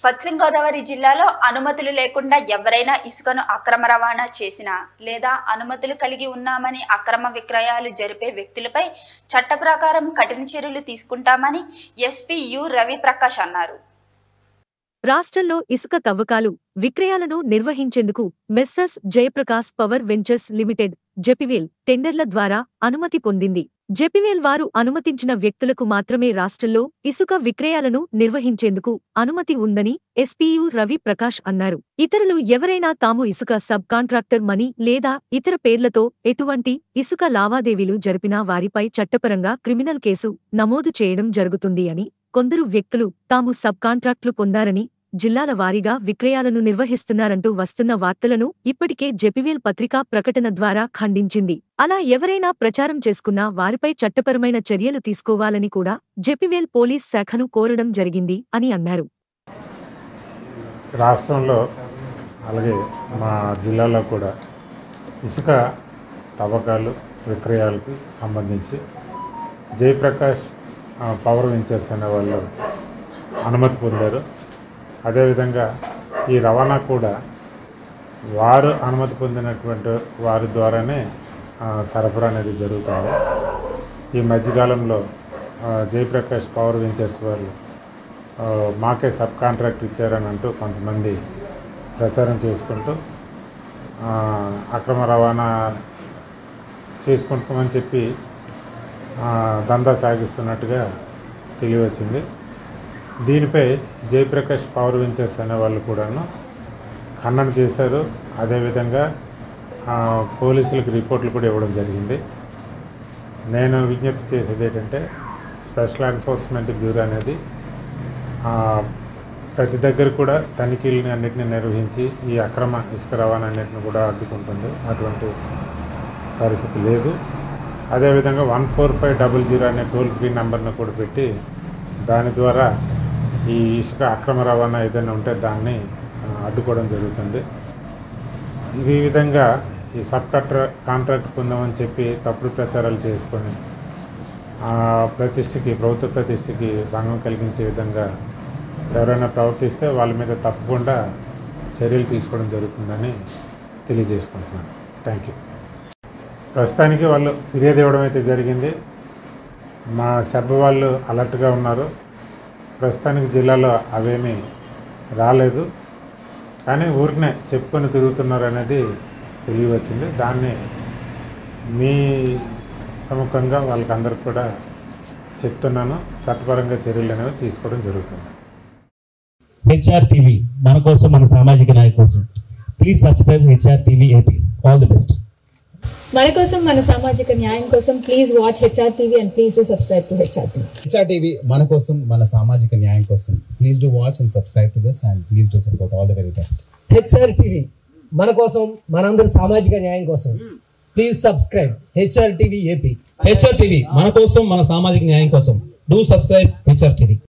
పశ్చిమ గోదావరి జిల్లాలో అనుమతులు లేకుండా ఎవరైనా ఇసుకను అక్రమ రవాణా చేసినా లేదా అనుమతులు కలిగి ఉన్నామని అక్రమ విక్రయాలు జరిపే వ్యక్తులపై చట్ట ప్రకారం కఠిన చర్యలు తీసుకుంటామని ఎస్పీ యు రవి ప్రకాష్ అన్నారు రాష్ట్రంలో ఇసుక తవ్వకాలు విక్రయాలను నిర్వహించేందుకు messrs Jayaprakash power ventures limited JPVL టెండర్ల ద్వారా అనుమతి పొందింది జెపివేల్ వారు అనుమతించిన వ్యక్తులకు మాత్రమే రాష్ట్రంలో ఇసుక విక్రయాలను నిర్వహించేందుకు అనుమతి ఉందని ఎస్పీయు రవి ప్రకాష్ అన్నారు ఇతరులు ఎవరైనా తాము ఇసుక సబ్ కాంట్రాక్టర్ మనీ లేదా ఇతర పేర్లతో ఎటువంటి ఇసుక లావాదేవీలు జరిపినా వారిపై చట్టపరంగా క్రిమినల్ కేసు నమోదు చేయడం జరుగుతుంది అని కొందరు వ్యక్తులు తాము సబ్ కాంట్రాక్ట్లు పొందారని జిల్లాల వారీగా విక్రయాలను నిర్వహిస్తున్నారంటూ వస్తున్న వార్తలను ఇప్పటికే జెపివేల్ పత్రికా ప్రకటన ద్వారా ఖండించింది అలా ఎవరైనా ప్రచారం చేసుకున్నా వారిపై చట్టపరమైన చర్యలు తీసుకోవాలని కూడా జెపివేల్ పోలీస్ శాఖను కోరడం జరిగింది అని అన్నారు రాష్ట్రంలో అలాగే మా జిల్లాలో కూడా ఇసుక తవ్వకాలు విక్రయాలకు సంబంధించి జయప్రకాష్ ఆ, పవర్ వెంచర్స్ అనే వాళ్ళు అనుమతి పొందారు అదేవిధంగా ఈ రవాణా కూడా వారు అనుమతి పొందినటువంటి వారి ద్వారానే ఆ, సరఫరా అనేది జరుగుతుంది ఈ మధ్యకాలంలో ఆ, జయప్రకాష్ పవర్ వెంచర్స్ వాళ్ళు ఆ, మాకే సబ్ కాంట్రాక్ట్ ఇచ్చారని అంటూ కొంతమంది ప్రచారం చేసుకుంటూ ఆ, అక్రమ రవాణా చేసుకుంటామని చెప్పి ఆ, దందా సాగిస్తున్నట్టుగా తెలియవచ్చింది దీనిపై జయప్రకాష్ పవర్ వెంచర్స్ అనే వాళ్ళు కూడాను ఖండన చేశారు అదేవిధంగా ఆ, పోలీసులకు రిపోర్ట్లు కూడా ఇవ్వడం జరిగింది నేను విజ్ఞప్తి చేసేది ఏంటంటే స్పెషల్ ఎన్ఫోర్స్మెంట్ బ్యూరో అనేది ఆ, ప్రతి దగ్గర కూడా తనిఖీలని అన్నింటినీ నిర్వహించి ఈ అక్రమ ఇసుక రవాణా అన్నింటిని కూడా అడ్డుకుంటుంది అటువంటి పరిస్థితి లేదు అదేవిధంగా one four five double zero అనే టోల్ ఫ్రీ నెంబర్ను కూడా పెట్టి దాని ద్వారా ఈ ఇసుక అక్రమ రవాణా ఏదైనా ఉంటే దాన్ని ఆ, అడ్డుకోవడం జరుగుతుంది ఈ విధంగా ఈ సబ్ కట్ర కాంట్రాక్ట్ పొందామని చెప్పి తప్పుడు ప్రచారాలు చేసుకొని ఆ, ప్రతిష్టకి ప్రభుత్వ ప్రతిష్టకి భంగం కలిగించే విధంగా ఎవరైనా ప్రవర్తిస్తే వాళ్ళ మీద తప్పకుండా చర్యలు తీసుకోవడం జరుగుతుందని తెలియజేసుకుంటున్నాను థ్యాంక్ యూ ప్రస్తుతానికి వాళ్ళు ఫిర్యాదు ఇవ్వడం అయితే జరిగింది మా సభ వాళ్ళు అలర్ట్గా ఉన్నారు ప్రస్తుతానికి జిల్లాలో అవేమీ రాలేదు కానీ ఊరికనే చెప్పుకొని తిరుగుతున్నారు అనేది తెలియవచ్చింది దాన్ని మీ సముఖంగా వాళ్ళకందరికి కూడా చెప్తున్నాను చట్టపరంగా చర్యలు అనేవి తీసుకోవడం జరుగుతుంది హెచ్ఆర్ టీవీ మన కోసం మన సామాజిక నాయకు కోసం please subscribe HR TV AP all the best మన కోసం మన సామాజిక న్యాయం కోసం please watch HR TV and please do subscribe to HR TV HR TV మన కోసం మన సామాజిక న్యాయం కోసం please do watch and subscribe to this and please do support all the very best HR TV మన కోసం మనందరి సామాజిక న్యాయం కోసం please subscribe HR TV AP HR TV మన కోసం మన సామాజిక న్యాయం కోసం డూ సబ్స్క్రైబ్ హెచ్ఆర్ టీవీ